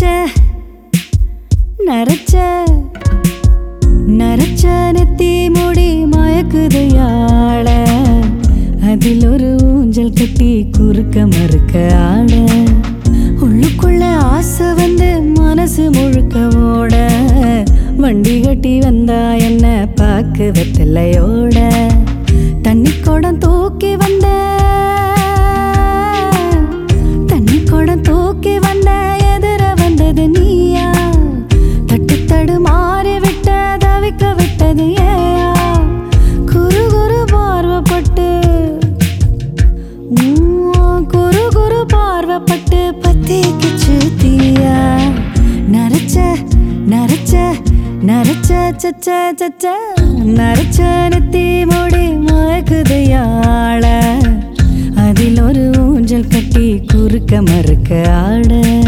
நரச்ச நரச்ச நெத்தி முடி மயக்குதையாள அதில் ஒரு ஊஞ்சல் கட்டி குறுக்க மறுக்க ஆட உள்ளுக்குள்ள ஆசை வந்து மனசு முழுக்க ஓட வண்டி கட்டி வந்தா என்ன பாக்கு வெத்தலையோட தண்ணி குடம் தூக்கி வந்த தண்ணி குடம் தூக்கி வந்த எதிர வந்தது நீயா தட்டு தடு மாறி விட்ட தவிக்க விட்டது ஏயா குரு குரு பார்வப்பட்டு உம், குரு குரு பார்வப்பட்டு பத்திக்கிச்சு தீயா நரைச்ச நரைச்ச நரைச்ச சச்ச சச்ச நரைச்ச நெத்தி மூடி மயக்குதையாள அதில் ஒரு ஊஞ்சல் கட்டி குறுக்க மறுக்க ஆட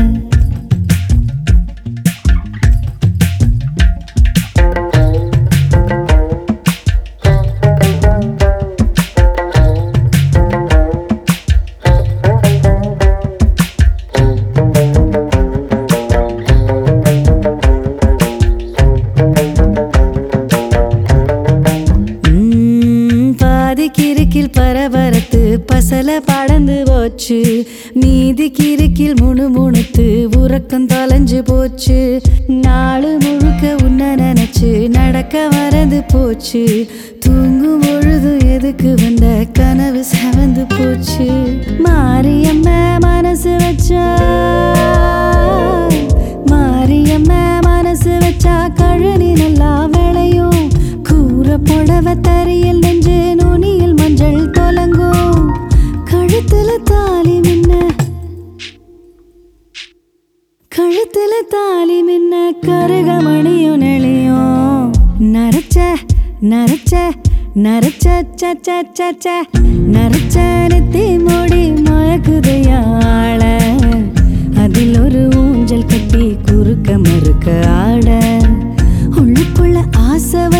உம், பாதி கிறுக்கில் பரபரத்து பசல படந்து போச்சு மீதி கிறுக்கில் முணுமுணுத்து உறக்கம் தொலைஞ்சு போச்சு நாளு முழுக்க உன்ன நினைச்சு நடக்க மறந்து போச்சு தூங்கும் பொழுது எதுக்கு வந்த கனவு செவந்து போச்சு மாரியம்ம மனசு வச்சா மாரியம்ம மனசு வச்சா கழுனி நல்லா விளையும் கூற புடவ தரையில் நெஞ்சு நுனியில் மஞ்சள் தொலங்கும் கழுத்துல தாலி மின்ன கழுத்துல தாலி மின்ன கருகமணியும் நெளியும் நரைச்ச நரைச்ச நரைச்ச ச ச ச ச நரைச்ச நெத்தி மூடி மயக்குதையாள அதில் ஒரு ஊஞ்சல் கட்டி குறுக்க மறுக்க ஆட உள்ளுக்குள்ள ஆசை